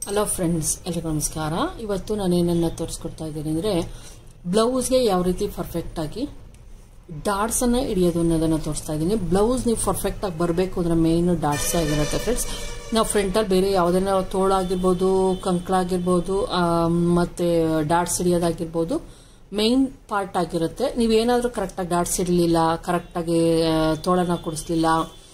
hello friends ಎಲ್ರಿಗೂ ನಮಸ್ಕಾರ ಇವತ್ತು ನಾನೇನನ್ನ ತೋರಿಸ್ಕೊಡ್ತಾ ಇದ್ದೀನಿ ಅಂದರೆ ಬ್ಲೌಸ್ಗೆ ಯಾವ ರೀತಿ ಪರ್ಫೆಕ್ಟಾಗಿ ಡಾಟ್ಸನ್ನು ಹಿಡಿಯೋದು ಅನ್ನೋದನ್ನು ತೋರಿಸ್ತಾ ಇದ್ದೀನಿ ಬ್ಲೌಸ್ ನೀವು ಪರ್ಫೆಕ್ಟಾಗಿ ಬರಬೇಕು ಅಂದರೆ ಮೇಯ್ನು ಡಾಟ್ಸ್ ಆಗಿರುತ್ತೆ ಫ್ರೆಂಡ್ಸ್ ನಾವು ಫ್ರಂಟಲ್ಲಿ ಬೇರೆ ಯಾವುದನ್ನ ತೋಳಾಗಿರ್ಬೋದು ಕಂಕ್ಳಾಗಿರ್ಬೋದು ಮತ್ತು ಡಾಟ್ಸ್ ಹಿಡಿಯೋದಾಗಿರ್ಬೋದು ಮೇಯ್ನ್ ಪಾರ್ಟ್ ಆಗಿರುತ್ತೆ ನೀವೇನಾದರೂ ಕರೆಕ್ಟಾಗಿ ಡಾಟ್ಸ್ ಇಡಲಿಲ್ಲ ಕರೆಕ್ಟಾಗಿ ತೋಳನ ಕೊಡಿಸ್ಲಿಲ್ಲ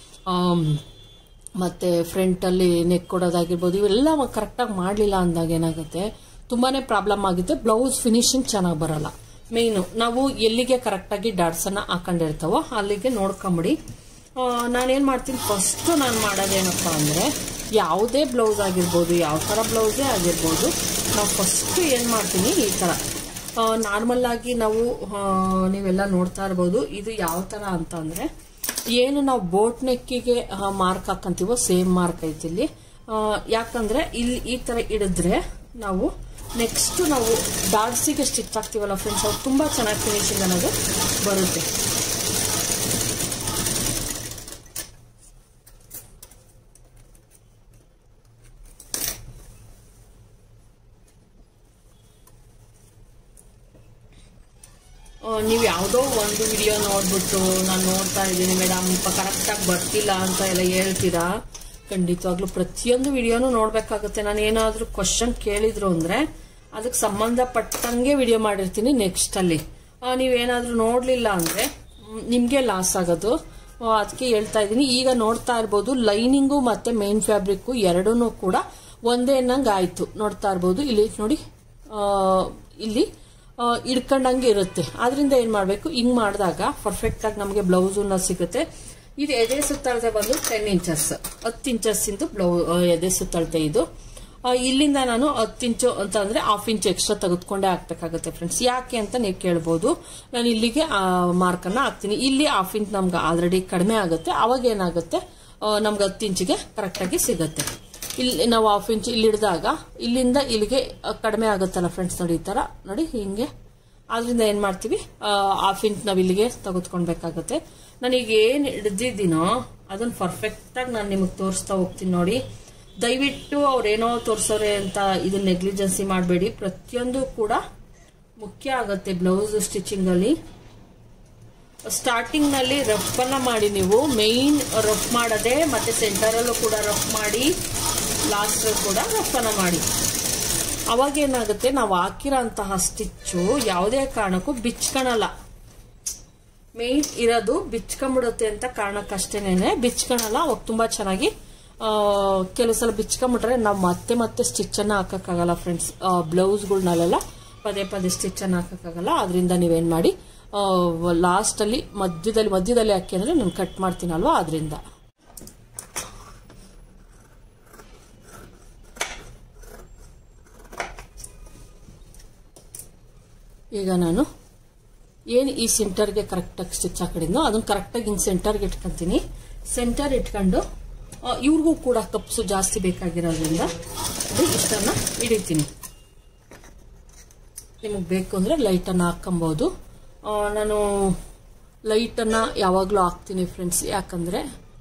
ಮತ್ತು ಫ್ರಂಟಲ್ಲಿ ನೆಕ್ ಕೊಡೋದಾಗಿರ್ಬೋದು ಇವೆಲ್ಲ ಕರೆಕ್ಟಾಗಿ ಮಾಡಲಿಲ್ಲ ಅಂದಾಗ ಏನಾಗುತ್ತೆ ತುಂಬಾ ಪ್ರಾಬ್ಲಮ್ ಆಗುತ್ತೆ ಬ್ಲೌಸ್ ಫಿನಿಶಿಂಗ್ ಚೆನ್ನಾಗಿ ಬರಲ್ಲ ಮೇಯ್ನು ನಾವು ಎಲ್ಲಿಗೆ ಕರೆಕ್ಟಾಗಿ ಡಾಟ್ಸನ್ನು ಹಾಕೊಂಡಿರ್ತಾವೋ ಅಲ್ಲಿಗೆ ನೋಡ್ಕೊಂಬಿಡಿ ನಾನೇನು ಮಾಡ್ತೀನಿ ಫಸ್ಟು ನಾನು ಮಾಡೋದೇನಪ್ಪ ಅಂದರೆ ಯಾವುದೇ ಬ್ಲೌಸ್ ಆಗಿರ್ಬೋದು ಯಾವ ಥರ ಬ್ಲೌಸೇ ಆಗಿರ್ಬೋದು ನಾವು ಫಸ್ಟು ಏನು ಮಾಡ್ತೀನಿ ಈ ಥರ ನಾರ್ಮಲ್ ಆಗಿ ನಾವು ನೀವೆಲ್ಲ ನೋಡ್ತಾ ಇರ್ಬೋದು ಇದು ಯಾವ ಥರ ಅಂತ ಅಂದರೆ ಏನು ನಾವು ಬೋಟ್ ನೆಕ್ಕಿಗೆ ಮಾರ್ಕ್ ಹಾಕಂತೀವೋ ಸೇಮ್ ಮಾರ್ಕ್ ಐತಿ ಇಲ್ಲಿ ಯಾಕಂದ್ರೆ ಇಲ್ಲಿ ಈ ತರ ಹಿಡಿದ್ರೆ ನಾವು ನೆಕ್ಸ್ಟ್ ನಾವು ಡಾಟ್ಸಿಗೆ ಸ್ಟಿಚ್ ಹಾಕ್ತೀವಲ್ಲ ಫ್ರೆಂಡ್ಸ್ ಅವ್ರು ತುಂಬಾ ಚೆನ್ನಾಗಿ ಫಿನಿಶಿಂಗ್ ಅನ್ನೋದು ಬರುತ್ತೆ ನೀವು ಯಾವುದೋ ಒಂದು ವಿಡಿಯೋ ನೋಡ್ಬಿಟ್ಟು ನಾನು ನೋಡ್ತಾ ಇದ್ದೀನಿ ಮೇಡಮ್ ಕರೆಕ್ಟಾಗಿ ಬರ್ತಿಲ್ಲ ಅಂತ ಎಲ್ಲ ಹೇಳ್ತೀರಾ ಖಂಡಿತವಾಗ್ಲೂ ಪ್ರತಿಯೊಂದು ವಿಡಿಯೋನು ನೋಡ್ಬೇಕಾಗುತ್ತೆ ನಾನು ಏನಾದರೂ ಕ್ವಶನ್ ಕೇಳಿದ್ರು ಅಂದ್ರೆ ಅದಕ್ಕೆ ಸಂಬಂಧಪಟ್ಟಂಗೆ ವಿಡಿಯೋ ಮಾಡಿರ್ತೀನಿ ನೆಕ್ಸ್ಟ್ ಅಲ್ಲಿ ನೀವೇನಾದ್ರೂ ನೋಡ್ಲಿಲ್ಲ ಅಂದ್ರೆ ನಿಮ್ಗೆ ಲಾಸ್ ಆಗೋದು ಅದಕ್ಕೆ ಹೇಳ್ತಾ ಇದ್ದೀನಿ ಈಗ ನೋಡ್ತಾ ಇರ್ಬೋದು ಲೈನಿಂಗು ಮತ್ತೆ ಮೇನ್ ಫ್ಯಾಬ್ರಿಕ್ ಎರಡೂ ಕೂಡ ಒಂದೇ ನಂಗೆ ಆಯ್ತು ನೋಡ್ತಾ ಇರ್ಬೋದು ಇಲ್ಲಿ ನೋಡಿ ಇಲ್ಲಿ ಇಡ್ಕೊಂಡಂಗೆ ಇರುತ್ತೆ ಆದ್ರಿಂದ ಏನ್ ಮಾಡ್ಬೇಕು ಹಿಂಗ್ ಮಾಡಿದಾಗ ಪರ್ಫೆಕ್ಟ್ ಆಗಿ ನಮಗೆ ಬ್ಲೌಸ್ ಸಿಗುತ್ತೆ ಇದು ಎದೆ ಸುತ್ತಳತೆ ಬಂದು ಟೆನ್ ಇಂಚಸ್ ಹತ್ತು ಇಂಚಸ್ ಇಂದು ಬ್ಲೌ ಎದೆ ಸುತ್ತಳತೆ ಇದು ಇಲ್ಲಿಂದ ನಾನು ಹತ್ತು ಇಂಚು ಅಂತ ಅಂದ್ರೆ ಹಾಫ್ ಇಂಚ್ ಎಕ್ಸ್ಟ್ರಾ ತೆಗೆದುಕೊಂಡೇ ಹಾಕ್ಬೇಕಾಗುತ್ತೆ ಫ್ರೆಂಡ್ಸ್ ಯಾಕೆ ಅಂತ ನೀವು ಕೇಳ್ಬೋದು ನಾನು ಇಲ್ಲಿಗೆ ಮಾರ್ಕ್ ಅನ್ನ ಹಾಕ್ತೀನಿ ಇಲ್ಲಿ ಹಾಫ್ ಇಂಚ್ ನಮ್ಗೆ ಆಲ್ರೆಡಿ ಕಡಿಮೆ ಆಗುತ್ತೆ ಅವಾಗ ಏನಾಗುತ್ತೆ ನಮ್ಗೆ ಹತ್ತು ಇಂಚಿಗೆ ಕರೆಕ್ಟಾಗಿ ಸಿಗುತ್ತೆ ಇಲ್ಲಿ ನಾವು ಹಾಫ್ ಇಂಚ್ ಇಲ್ಲಿ ಹಿಡಿದಾಗ ಇಲ್ಲಿಂದ ಇಲ್ಲಿಗೆ ಕಡಿಮೆ ಆಗುತ್ತಲ್ಲ ಫ್ರೆಂಡ್ಸ್ ನೋಡಿ ಈ ತರ ನೋಡಿ ಹಿಂಗೆ ಆದ್ರಿಂದ ಏನ್ ಮಾಡ್ತೀವಿ ಹಾಫ್ ಇಂಚ್ ನಾವು ಇಲ್ಲಿಗೆ ತೆಗೆದುಕೊಳ್ಬೇಕಾಗತ್ತೆ ನಾನೀಗ ಏನ್ ಹಿಡ್ದಿದ್ದೀನೋ ಅದನ್ನ ಪರ್ಫೆಕ್ಟ್ ಆಗಿ ನಾನು ನಿಮಗೆ ತೋರಿಸ್ತಾ ಹೋಗ್ತೀನಿ ನೋಡಿ ದಯವಿಟ್ಟು ಅವ್ರೇನೋ ತೋರಿಸೋರೆ ಅಂತ ಇದನ್ನ ನೆಗ್ಲಿಜೆನ್ಸಿ ಮಾಡಬೇಡಿ ಪ್ರತಿಯೊಂದು ಕೂಡ ಮುಖ್ಯ ಆಗುತ್ತೆ ಬ್ಲೌಸ್ ಸ್ಟಿಚಿಂಗ್ ಅಲ್ಲಿ ಸ್ಟಾರ್ಟಿಂಗ್ ನಲ್ಲಿ ರಫ್ ಅನ್ನ ಮಾಡಿ ನೀವು ಮೇನ್ ರಫ್ ಮಾಡದೆ ಮತ್ತೆ ಸೆಂಟರ್ ಅಲ್ಲೂ ಕೂಡ ರಫ್ ಮಾಡಿ ಲಾಸ್ಟ್ ಕೂಡ ರಫ್ ಅನ್ನ ಮಾಡಿ ಅವಾಗ ಏನಾಗುತ್ತೆ ನಾವು ಹಾಕಿರೋಂತಹ ಸ್ಟಿಚ್ಚು ಯಾವುದೇ ಕಾರಣಕ್ಕೂ ಬಿಚ್ಕೊಳಲ್ಲ ಮೇನ್ ಇರೋದು ಬಿಚ್ಕೊಂಡ್ಬಿಡುತ್ತೆ ಅಂತ ಕಾರಣಕ್ಕಷ್ಟೇನೆ ಬಿಚ್ಕೊಳಲ್ಲ ಅವಾಗ ತುಂಬಾ ಚೆನ್ನಾಗಿ ಕೆಲವು ಸಲ ಬಿಚ್ಕೊಂಡ್ಬಿಟ್ರೆ ನಾವು ಮತ್ತೆ ಮತ್ತೆ ಸ್ಟಿಚ್ ಅನ್ನ ಹಾಕಕ್ಕಾಗಲ್ಲ ಫ್ರೆಂಡ್ಸ್ ಬ್ಲೌಸ್ಗಳನ್ನೆಲ್ಲ ಪದೇ ಪದೇ ಸ್ಟಿಚ್ ಅನ್ನ ಹಾಕಕ್ಕಾಗಲ್ಲ ಅದರಿಂದ ನೀವೇನ್ ಮಾಡಿ ಲಾಸ್ಟ್ ಅಲ್ಲಿ ಮಧ್ಯದಲ್ಲಿ ಮಧ್ಯದಲ್ಲಿ ಹಾಕಿ ಅಂದ್ರೆ ನಾನು ಕಟ್ ಮಾಡ್ತೀನಲ್ವಾ ಅದರಿಂದ ಈಗ ನಾನು ಏನು ಈ ಸೆಂಟರ್ಗೆ ಕರೆಕ್ಟಾಗಿ ಸ್ಟಿಚ್ ಹಾಕಿದ್ನೋ ಅದನ್ನ ಕರೆಕ್ಟಾಗಿ ಹಿಂಗೆ ಸೆಂಟರ್ಗೆ ಇಟ್ಕೊಂತೀನಿ ಸೆಂಟರ್ ಇಟ್ಕೊಂಡು ಇವ್ರಿಗೂ ಕೂಡ ಕಪ್ಸು ಜಾಸ್ತಿ ಬೇಕಾಗಿರೋದ್ರಿಂದ ಅದು ಇಷ್ಟನ್ನ ಹಿಡಿತೀನಿ ನಿಮಗೆ ಬೇಕು ಅಂದರೆ ಲೈಟನ್ನು ಹಾಕ್ಕೊಬೋದು ನಾನು ಲೈಟನ್ನು ಯಾವಾಗಲೂ ಹಾಕ್ತೀನಿ ಫ್ರೆಂಡ್ಸ್ ಯಾಕಂದರೆ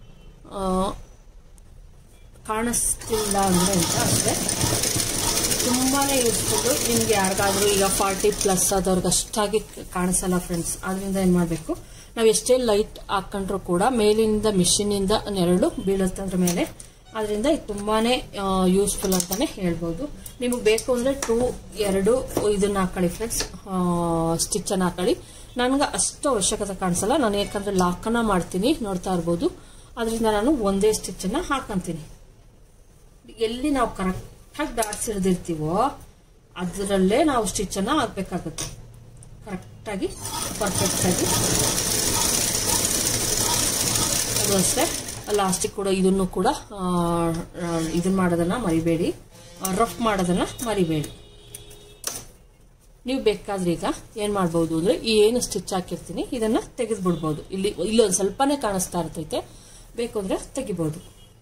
ಕಾಣಿಸ್ತಿಲ್ಲ ಅಂದರೆ ಅಂತ ಅಂದರೆ ತುಂಬಾ ಯೂಸ್ಫುಲ್ಲು ನಿಮ್ಗೆ ಯಾರಿಗಾದ್ರೂ ಈಗ ಫಾರ್ಟಿ ಪ್ಲಸ್ ಆದವ್ರಿಗೆ ಅಷ್ಟಾಗಿ ಕಾಣಿಸಲ್ಲ ಫ್ರೆಂಡ್ಸ್ ಅದರಿಂದ ಏನು ಮಾಡಬೇಕು ನಾವು ಎಷ್ಟೇ ಲೈಟ್ ಹಾಕೊಂಡ್ರು ಕೂಡ ಮೇಲಿಂದ ಮಿಷಿನಿಂದ ನೆರಳು ಬೀಳುತ್ತೆ ಅದ್ರ ಮೇಲೆ ಅದರಿಂದ ಇದು ತುಂಬಾನೇ ಯೂಸ್ಫುಲ್ ಅಂತಾನೆ ಹೇಳ್ಬೋದು ನಿಮಗೆ ಬೇಕು ಅಂದ್ರೆ ಟೂ ಎರಡು ಇದನ್ನ ಹಾಕೊಳ್ಳಿ ಫ್ರೆಂಡ್ಸ್ ಸ್ಟಿಚ್ ಅನ್ನ ಹಾಕೊಳ್ಳಿ ನನಗೆ ಅಷ್ಟು ಅವಶ್ಯಕತೆ ಕಾಣಿಸಲ್ಲ ನಾನು ಯಾಕಂದ್ರೆ ಲಾಕನ್ನ ಮಾಡ್ತೀನಿ ನೋಡ್ತಾ ಇರ್ಬೋದು ಅದರಿಂದ ನಾನು ಒಂದೇ ಸ್ಟಿಚ್ ಅನ್ನ ಹಾಕಂತೀನಿ ಎಲ್ಲಿ ನಾವು ಕರೆಕ್ಟಾಗಿ ಡಾಟ್ಸ್ ಹಿಡಿದಿರ್ತೀವೋ ಅದರಲ್ಲೇ ನಾವು ಸ್ಟಿಚ್ ಅನ್ನ ಹಾಕ್ಬೇಕಾಗುತ್ತೆ ಕರೆಕ್ಟಾಗಿ ಪರ್ಫೆಕ್ಟಾಗಿ ಅದು ಅಷ್ಟೇ ಲಾಸ್ಟಿಗೆ ಕೂಡ ಇದನ್ನು ಕೂಡ ಇದನ್ನ ಮಾಡೋದನ್ನ ಮರಿಬೇಡಿ ರಫ್ ಮಾಡೋದನ್ನ ಮರಿಬೇಡಿ ನೀವು ಬೇಕಾದ್ರೆ ಈಗ ಏನ್ ಮಾಡ್ಬೋದು ಅಂದ್ರೆ ಏನು ಸ್ಟಿಚ್ ಹಾಕಿರ್ತೀನಿ ಇದನ್ನ ತೆಗೆದು ಬಿಡ್ಬೋದು ಇಲ್ಲಿ ಇಲ್ಲೊಂದು ಸ್ವಲ್ಪನೇ ಕಾಣಿಸ್ತಾ ಇರ್ತೈತೆ ಬೇಕು ಅಂದ್ರೆ ತೆಗಿಬಹುದು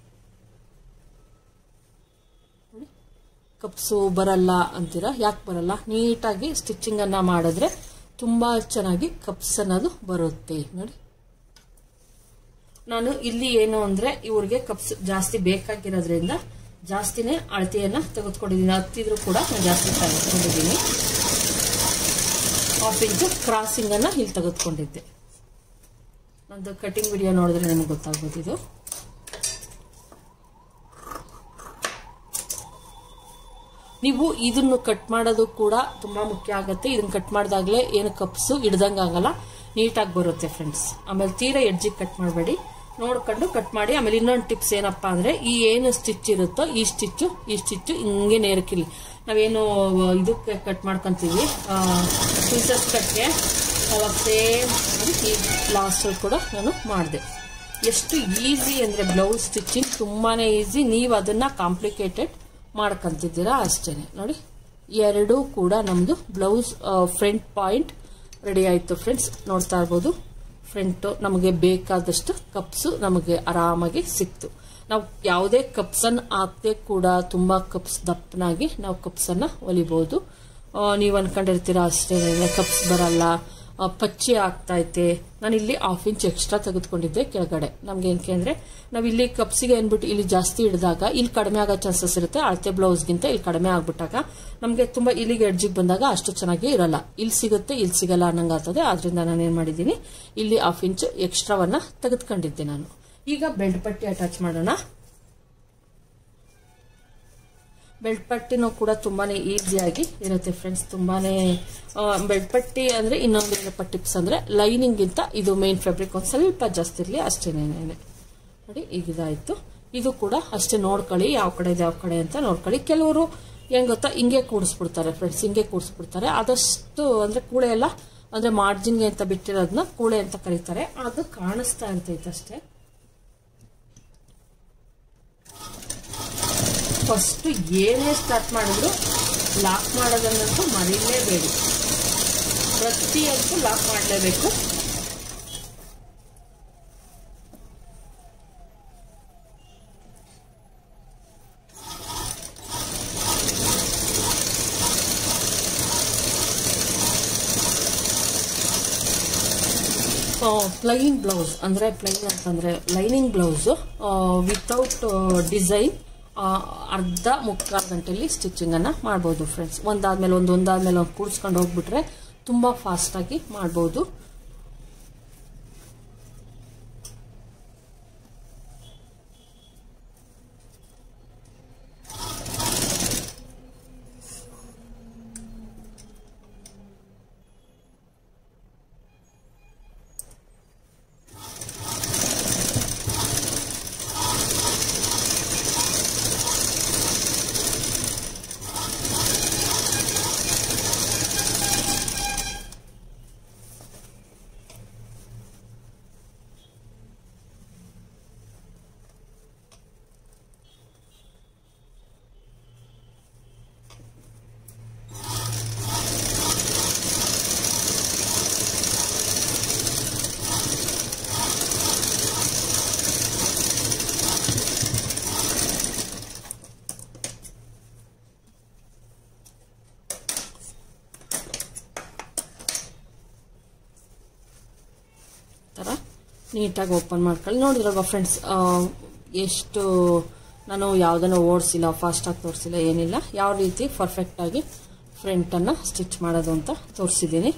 ಕಪ್ಸು ಬರಲ್ಲ ಅಂತೀರಾ ಯಾಕೆ ಬರಲ್ಲ ನೀಟಾಗಿ ಸ್ಟಿಚಿಂಗ್ ಅನ್ನ ಮಾಡಿದ್ರೆ ತುಂಬಾ ಚೆನ್ನಾಗಿ ಕಪ್ಸ್ ಅನ್ನೋದು ಬರುತ್ತೆ ನೋಡಿ ನಾನು ಇಲ್ಲಿ ಏನು ಅಂದ್ರೆ ಇವ್ರಿಗೆ ಕಪ್ಸ್ ಜಾಸ್ತಿ ಬೇಕಾಗಿರೋದ್ರಿಂದ ಜಾಸ್ತಿನೇ ಅಳತೆಯನ್ನ ತೆಗೆದುಕೊಂಡಿದ್ದೀನಿ ಹತ್ತಿದ್ರು ಕೂಡ ನಾನು ಜಾಸ್ತಿ ತೆಗೆದುಕೊಂಡಿದ್ದೀನಿ ಹಾಫ್ ಇಂಚು ಕ್ರಾಸಿಂಗ್ ಅನ್ನ ಇಲ್ಲಿ ತೆಗೆದುಕೊಂಡಿದ್ದೆ ನಂದು ಕಟಿಂಗ್ ವಿಡಿಯೋ ನೋಡಿದ್ರೆ ನಿಮ್ಗೆ ಗೊತ್ತಾಗ್ಬೋದು ಇದು ನೀವು ಇದನ್ನು ಕಟ್ ಮಾಡೋದು ಕೂಡ ತುಂಬಾ ಮುಖ್ಯ ಆಗುತ್ತೆ ಇದನ್ನ ಕಟ್ ಮಾಡಿದಾಗಲೇ ಏನು ಕಪ್ಸು ಹಿಡ್ದಂಗೆ ಆಗಲ್ಲ ನೀಟಾಗಿ ಬರುತ್ತೆ ಫ್ರೆಂಡ್ಸ್ ಆಮೇಲೆ ತೀರಾ ಎಡ್ಜಿಗೆ ಕಟ್ ಮಾಡಬೇಡಿ ನೋಡ್ಕೊಂಡು ಕಟ್ ಮಾಡಿ ಆಮೇಲೆ ಇನ್ನೊಂದು ಟಿಪ್ಸ್ ಏನಪ್ಪಾ ಅಂದ್ರೆ ಈ ಏನು ಸ್ಟಿಚ್ ಇರುತ್ತೋ ಈ ಸ್ಟಿಚ್ಚು ಈ ಸ್ಟಿಚ್ಚು ಹಿಂಗೆ ನೇರಕ್ಕಿಲ್ಲಿ ನಾವೇನು ಇದಕ್ಕೆ ಕಟ್ ಮಾಡ್ಕೊಂತೀವಿ ಪೀಸಸ್ ಕಟ್ಗೆ ಅವಾಗ ಸೇಮ್ ಈ ಲಾಸ್ಟಲ್ಲಿ ಕೂಡ ನಾನು ಮಾಡಿದೆ ಎಷ್ಟು ಈಸಿ ಅಂದರೆ ಬ್ಲೌಸ್ ಸ್ಟಿಚಿಂಗ್ ತುಂಬಾನೇ ಈಸಿ ನೀವು ಅದನ್ನ ಕಾಂಪ್ಲಿಕೇಟೆಡ್ ಮಾಡ್ಕೊಂತಿದ್ದೀರಾ ಅಷ್ಟೇನೆ ನೋಡಿ ಎರಡೂ ಕೂಡ ನಮ್ಮದು ಬ್ಲೌಸ್ ಫ್ರಂಟ್ ಪಾಯಿಂಟ್ ರೆಡಿ ಆಯಿತು ಫ್ರೆಂಡ್ಸ್ ನೋಡ್ತಾ ಇರ್ಬೋದು ಫ್ರಂಟು ನಮಗೆ ಬೇಕಾದಷ್ಟು ಕಪ್ಸು ನಮಗೆ ಆರಾಮಾಗಿ ಸಿಕ್ತು ನಾವು ಯಾವುದೇ ಕಪ್ಸನ್ನು ಹಾಕದೆ ಕೂಡ ತುಂಬ ಕಪ್ಸ್ ದಪ್ಪನಾಗಿ ನಾವು ಕಪ್ಸನ್ನು ಹೊಲಿಬೋದು ನೀವು ಅನ್ಕೊಂಡಿರ್ತೀರಾ ಅಷ್ಟೇ ಕಪ್ಸ್ ಬರಲ್ಲ ಆ, ಪಚ್ಚಿ ಆಗ್ತೈತೆ ನಾನು ಇಲ್ಲಿ ಹಾಫ್ ಇಂಚ್ ಎಕ್ಸ್ಟ್ರಾ ತೆಗೆದುಕೊಂಡಿದ್ದೆ ಕೆಳಗಡೆ ನಮ್ಗೆ ಏನಕ್ಕೆ ಅಂದ್ರೆ ನಾವು ಇಲ್ಲಿ ಕಪ್ಸಿಗೆ ಅಂದ್ಬಿಟ್ಟು ಇಲ್ಲಿ ಜಾಸ್ತಿ ಹಿಡಿದಾಗ ಇಲ್ಲಿ ಕಡಿಮೆ ಆಗೋ ಚಾನ್ಸಸ್ ಇರುತ್ತೆ ಅಳತೆ ಬ್ಲೌಸ್ಗಿಂತ ಇಲ್ಲಿ ಕಡಿಮೆ ಆಗ್ಬಿಟ್ಟಾಗ ನಮಗೆ ತುಂಬಾ ಇಲ್ಲಿಗೆ ಎಡ್ಜಿಗೆ ಬಂದಾಗ ಅಷ್ಟು ಚೆನ್ನಾಗಿ ಇರಲ್ಲ ಇಲ್ಲಿ ಸಿಗುತ್ತೆ ಇಲ್ಲಿ ಸಿಗಲ್ಲ ಅನ್ನಂಗೆ ಆಗ್ತದೆ ಆದ್ರಿಂದ ನಾನು ಏನ್ ಮಾಡಿದ್ದೀನಿ ಇಲ್ಲಿ ಹಾಫ್ ಇಂಚ್ ಎಕ್ಸ್ಟ್ರಾವನ್ನ ತೆಗೆದುಕೊಂಡಿದ್ದೆ ನಾನು ಈಗ ಬೆಲ್ಟ್ ಪಟ್ಟಿ ಅಟ್ಯಾಚ್ ಮಾಡೋಣ ಬೆಲ್ಟ್ ಪಟ್ಟಿನೂ ಕೂಡ ತುಂಬಾನೇ ಈಸಿಯಾಗಿ ಇರುತ್ತೆ ಫ್ರೆಂಡ್ಸ್ ತುಂಬಾನೇ ಆ, ಬೆಲ್ಟ್ ಪಟ್ಟಿ ಅಂದ್ರೆ ಇನ್ನೊಂದು ಏನಪ್ಪ ಟಿಪ್ಸ್ ಅಂದ್ರೆ ಲೈನಿಂಗ್ ಗಿಂತ ಇದು ಮೇನ್ ಫ್ಯಾಬ್ರಿಕ್ ಒಂದು ಸ್ವಲ್ಪ ಜಾಸ್ತಿ ಇರಲಿ ಅಷ್ಟೇನೇನೆ ನೋಡಿ ಈಗ ಇದಾಯ್ತು ಇದು ಕೂಡ ಅಷ್ಟೇ ನೋಡ್ಕೊಳ್ಳಿ ಯಾವ ಕಡೆ ಇದೆ ಯಾವ ಕಡೆ ಅಂತ ನೋಡ್ಕೊಳ್ಳಿ ಕೆಲವರು ಹೆಂಗ್ ಗೊತ್ತಾ ಹಿಂಗೆ ಕೂಡಿಸ್ಬಿಡ್ತಾರೆ ಫ್ರೆಂಡ್ಸ್ ಹಿಂಗೆ ಕೂಡಿಸ್ಬಿಡ್ತಾರೆ ಆದಷ್ಟು ಅಂದ್ರೆ ಕೂಳೆ ಎಲ್ಲ ಅಂದ್ರೆ ಮಾರ್ಜಿನ್ಗೆ ಅಂತ ಬಿಟ್ಟಿರೋದನ್ನ ಕೂಳೆ ಅಂತ ಕರೀತಾರೆ ಅದು ಕಾಣಿಸ್ತಾ ಇರ್ತೈತೆ ಅಷ್ಟೇ ಫಸ್ಟ್ ಏನೇ ಸ್ಟಾರ್ಟ್ ಮಾಡಿದ್ರು ಲಾಕ್ ಮಾಡೋದನ್ನಂತೂ ಮರೀಲೇಬೇಡಿ ಪ್ರತಿಯೊಂದು ಲಾಕ್ ಮಾಡಲೇಬೇಕು ಪ್ಲೈನ್ ಬ್ಲೌಸ್ ಅಂದ್ರೆ ಪ್ಲೈನ್ ಅಂತಂದ್ರೆ ಲೈನಿಂಗ್ ಬ್ಲೌಸ್ ವಿತೌಟ್ ಡಿಸೈನ್ ಅರ್ಧ ಮುಕ್ಕಾಲು ಗಂಟೆಯಲ್ಲಿ ಸ್ಟಿಚಿಂಗ್ ಅನ್ನ ಮಾಡ್ಬೋದು ಫ್ರೆಂಡ್ಸ್ ಒಂದಾದ್ಮೇಲೆ ಒಂದು ಒಂದಾದ್ಮೇಲೆ ಒಂದು ಕೂಡಿಸ್ಕೊಂಡು ಹೋಗ್ಬಿಟ್ರೆ ತುಂಬಾ ಫಾಸ್ಟ್ ಆಗಿ ಮಾಡ್ಬೋದು ಥರ ನೀಟಾಗಿ ಓಪನ್ ಮಾಡ್ಕೊಳ್ಳಿ ನೋಡಿದ್ರಲ್ವ ಫ್ರೆಂಡ್ಸ್ ಎಷ್ಟು ನಾನು ಯಾವುದನ್ನು ಓಡಿಸಿಲ್ಲ ಫಾಸ್ಟಾಗಿ ತೋರಿಸಿಲ್ಲ ಏನಿಲ್ಲ ಯಾವ ರೀತಿ ಪರ್ಫೆಕ್ಟಾಗಿ ಫ್ರಂಟನ್ನು ಸ್ಟಿಚ್ ಮಾಡೋದು ಅಂತ ತೋರಿಸಿದ್ದೀನಿ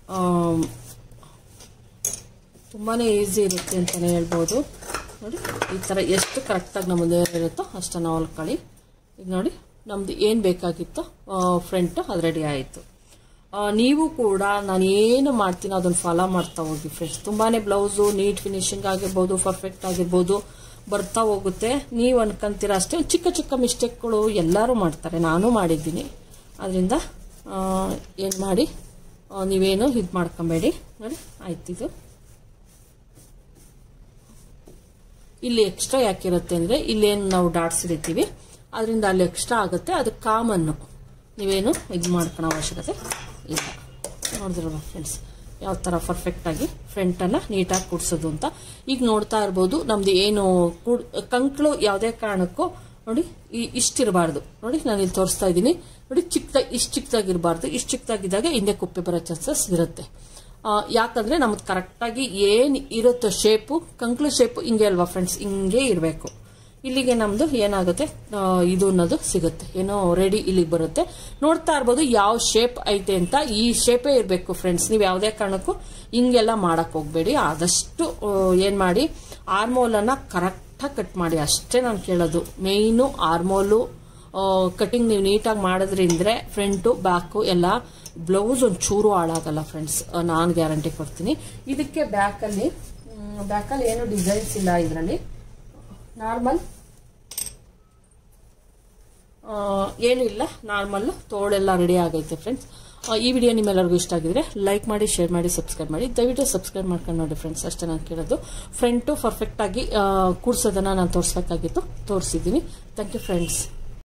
ತುಂಬಾ ಈಸಿ ಇರುತ್ತೆ ಅಂತಲೇ ಹೇಳ್ಬೋದು ನೋಡಿ ಈ ಥರ ಎಷ್ಟು ಕರೆಕ್ಟಾಗಿ ನಮ್ಮದು ಇರುತ್ತೋ ಅಷ್ಟನ್ನು ಹೊಲ್ಕೊಳ್ಳಿ ಈಗ ನೋಡಿ ನಮ್ದು ಏನು ಬೇಕಾಗಿತ್ತೋ ಫ್ರಂಟ್ ಅದು ರೆಡಿ ಆಯಿತು ಆ, ನೀವು ಕೂಡ ನಾನು ಏನು ಮಾಡ್ತೀನೋ ಅದನ್ನು ಫಾಲೋ ಮಾಡ್ತಾ ಹೋಗಿ ಫ್ರೆಂಡ್ಸ್ ತುಂಬಾನೇ ಬ್ಲೌಸು ನೀಟ್ ಫಿನಿಶಿಂಗ್ ಆಗಿರ್ಬೋದು ಪರ್ಫೆಕ್ಟ್ ಆಗಿರ್ಬೋದು ಬರ್ತಾ ಹೋಗುತ್ತೆ ನೀವು ಅನ್ಕೊಂತೀರ ಅಷ್ಟೇ ಚಿಕ್ಕ ಚಿಕ್ಕ ಮಿಸ್ಟೇಕ್ಗಳು ಎಲ್ಲರೂ ಮಾಡ್ತಾರೆ ನಾನು ಮಾಡಿದ್ದೀನಿ ಅದರಿಂದ ಏನು ಮಾಡಿ ಆ, ನೀವೇನು ಇದು ಮಾಡ್ಕೊಬೇಡಿ ನೋಡಿ ಆಯ್ತಿದು ಇಲ್ಲಿ ಎಕ್ಸ್ಟ್ರಾ ಯಾಕಿರುತ್ತೆ ಅಂದರೆ ಇಲ್ಲೇನು ನಾವು ಡಾಟ್ಸ್ ಹಿಡಿತೀವಿ ಅದರಿಂದ ಅಲ್ಲಿ ಎಕ್ಸ್ಟ್ರಾ ಆಗುತ್ತೆ ಅದು ಕಾಮನ್ನು ನೀವೇನು ಇದು ಮಾಡ್ಕೊಳೋ ಅವಶ್ಯಕತೆ ಇಲ್ಲ ನೋಡಿದ್ರಲ್ವ ಫ್ರೆಂಡ್ಸ್ ಯಾವ ಥರ ಪರ್ಫೆಕ್ಟಾಗಿ ಫ್ರಂಟನ್ನು ನೀಟಾಗಿ ಕೂಡ್ಸೋದು ಅಂತ ಈಗ ನೋಡ್ತಾ ಇರ್ಬೋದು ನಮ್ದು ಏನು ಕೂಡ್ ಕಂಕ್ಳು ಯಾವುದೇ ಕಾರಣಕ್ಕೂ ನೋಡಿ ಈ ಇಷ್ಟಿರಬಾರ್ದು ನೋಡಿ ನಾನು ಇಲ್ಲಿ ತೋರಿಸ್ತಾ ಇದ್ದೀನಿ ನೋಡಿ ಚಿಕ್ಕದಾಗಿ ಇಷ್ಟು ಚಿಕ್ಕದಾಗಿರಬಾರ್ದು ಇಷ್ಟು ಚಿಕ್ಕದಾಗಿದ್ದಾಗ ಹಿಂದೆ ಕುಪ್ಪೆ ಬರೋ ಚಾನ್ಸಸ್ ಇರುತ್ತೆ ಆ, ಯಾಕಂದ್ರೆ ನಮ್ದು ಕರೆಕ್ಟಾಗಿ ಏನ್ ಇರುತ್ತೋ ಶೇಪು ಕಂಕ್ಳು ಶೇಪು ಹಿಂಗೆ ಅಲ್ವಾ ಫ್ರೆಂಡ್ಸ್ ಹಿಂಗೆ ಇರಬೇಕು ಇಲ್ಲಿಗೆ ನಮ್ದು ಏನಾಗುತ್ತೆ ಆ, ಇದು ಅನ್ನೋದು ಸಿಗುತ್ತೆ ಏನೋ ರೆಡಿ ಇಲ್ಲಿಗೆ ಬರುತ್ತೆ ನೋಡ್ತಾ ಇರ್ಬೋದು ಯಾವ ಶೇಪ್ ಐತೆ ಅಂತ ಈ ಶೇಪೇ ಇರಬೇಕು ಫ್ರೆಂಡ್ಸ್ ನೀವು ಯಾವುದೇ ಕಾರಣಕ್ಕೂ ಹಿಂಗೆಲ್ಲ ಮಾಡಕ್ ಹೋಗ್ಬೇಡಿ ಆದಷ್ಟು ಆ, ಏನ್ ಮಾಡಿ ಆರ್ಮೋಲನ್ನ ಕರೆಕ್ಟಾಗಿ ಕಟ್ ಮಾಡಿ ಅಷ್ಟೇ ನಾನು ಕೇಳೋದು ಮೇಯ್ನು ಆರ್ಮೋಲು ಕಟಿಂಗ್ ನೀವು ನೀಟಾಗಿ ಮಾಡಿದ್ರಿಂದ್ರೆ ಫ್ರಂಟು ಬ್ಯಾಕು ಎಲ್ಲ ಬ್ಲೌಸ್ ಒಂದು ಚೂರು ಹಾಳಾಗಲ್ಲ ಫ್ರೆಂಡ್ಸ್ ನಾನು ಗ್ಯಾರಂಟಿ ಕೊಡ್ತೀನಿ ಇದಕ್ಕೆ ಬ್ಯಾಕಲ್ಲಿ ಬ್ಯಾಕಲ್ಲಿ ಏನು ಡಿಸೈನ್ಸ್ ಇಲ್ಲ ಇದರಲ್ಲಿ ನಾರ್ಮಲ್ ಏನು ಇಲ್ಲ ನಾರ್ಮಲ್ ತೋಳೆಲ್ಲ ರೆಡಿ ಆಗೈತೆ ಫ್ರೆಂಡ್ಸ್ ಈ ವಿಡಿಯೋ ನಿಮ್ಮೆಲ್ಲರಿಗೂ ಇಷ್ಟ ಆಗಿದ್ರೆ ಲೈಕ್ ಮಾಡಿ ಶೇರ್ ಮಾಡಿ ಸಬ್ಸ್ಕ್ರೈಬ್ ಮಾಡಿ ದಯವಿಟ್ಟು ಸಬ್ಸ್ಕ್ರೈಬ್ ಮಾಡ್ಕೊಂಡು ನೋಡಿ ಫ್ರೆಂಡ್ಸ್ ಅಷ್ಟೇ ನಾನು ಕೇಳೋದು ಫ್ರಂಟು ಪರ್ಫೆಕ್ಟಾಗಿ ಕೂಡ್ಸೋದನ್ನು ನಾನು ತೋರಿಸ್ಬೇಕಾಗಿತ್ತು ತೋರಿಸಿದ್ದೀನಿ ಥ್ಯಾಂಕ್ ಯು ಫ್ರೆಂಡ್ಸ್